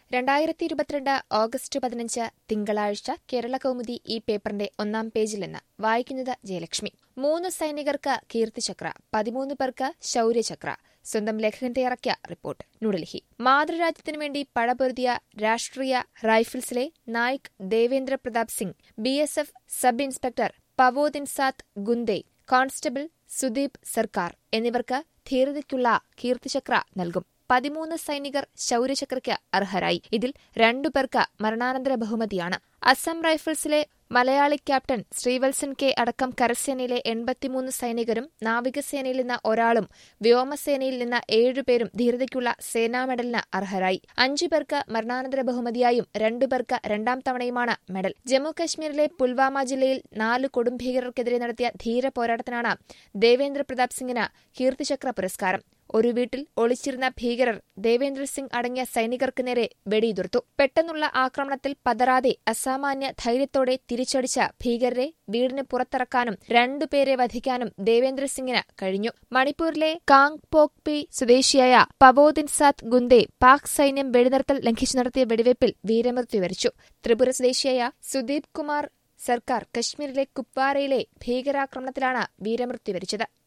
രണ്ടായിരത്തി ഇരുപത്തിരണ്ട് ഓഗസ്റ്റ് പതിനഞ്ച് തിങ്കളാഴ്ച കേരള കൗമുദി ഈ പേപ്പറിന്റെ ഒന്നാം പേജിൽ നിന്ന് വായിക്കുന്നത് ജയലക്ഷ്മി മൂന്ന് സൈനികർക്ക് കീർത്തിചക്ര പതിമൂന്ന് പേർക്ക് ശൌര്യചക്ര സ്വന്തം ലേഖകൻ തയ്യാറാക്കിയ റിപ്പോർട്ട് ന്യൂഡൽഹി മാതൃരാജ്യത്തിനു വേണ്ടി പടപൊരുതിയ രാഷ്ട്രീയ റൈഫിൾസിലെ Naik Devendra Pratap Singh B S F sub inspector പവോദിൻസാത്ത് ഗുന്ദെ കോൺസ്റ്റബിൾ സുദീപ് സർക്കാർ എന്നിവർക്ക് ധീരതയ്ക്കുള്ള കീർത്തിചക്ര നൽകും പതിമൂന്ന് സൈനികർ ശൌര്യചക്രയ്ക്ക് അർഹരായി ഇതിൽ രണ്ടുപേർക്ക് മരണാനന്തര ബഹുമതിയാണ് അസം റൈഫിൾസിലെ മലയാളി ക്യാപ്റ്റൻ ശ്രീവത്സൻ കെ അടക്കം കരസേനയിലെ എൺപത്തിമൂന്ന് സൈനികരും നാവികസേനയിൽ നിന്ന് ഒരാളും വ്യോമസേനയിൽ നിന്ന് ഏഴുപേരും ധീരതയ്ക്കുള്ള സേനാ മെഡലിന് അർഹരായി അഞ്ചു പേർക്ക് മരണാനന്തര ബഹുമതിയായും രണ്ടുപേർക്ക് രണ്ടാം തവണയുമാണ് മെഡൽ ജമ്മു കശ്മീരിലെ പുൽവാമ ജില്ലയിൽ നാല് കൊടുംഭീകരർക്കെതിരെ നടത്തിയ ധീര പോരാട്ടത്തിനാണ് ദേവേന്ദ്ര പ്രതാപ് സിംഗിന് കീർത്തിചക്ര പുരസ്കാരം ഒരു വീട്ടിൽ ഒളിച്ചിരുന്ന ഭീകരർ ദേവേന്ദ്ര സിംഗ് അടങ്ങിയ സൈനികർക്ക് നേരെ വെടിയുതിർത്തു പെട്ടെന്നുള്ള ആക്രമണത്തിൽ പതറാതെ അസാമാന്യ ധൈര്യത്തോടെ തിരിച്ചടിച്ച ഭീകരരെ വീടിന് പുറത്തിറക്കാനും രണ്ടുപേരെ വധിക്കാനും ദേവേന്ദ്ര സിംഗിന് കഴിഞ്ഞു മണിപ്പൂരിലെ കാങ് പോക്പി സ്വദേശിയായ പവോദിൻസാത്ത് ഗുന്ദെ പാക് സൈന്യം വെടിനിർത്തൽ ലംഘിച്ചു നടത്തിയ വെടിവയ്പിൽ വീരമൃത്യു വരിച്ചു ത്രിപുര സ്വദേശിയായ സുദീപ് കുമാർ സർക്കാർ കശ്മീരിലെ കുപ്വാരയിലെ ഭീകരാക്രമണത്തിലാണ് വീരമൃത്യു വരിച്ചത്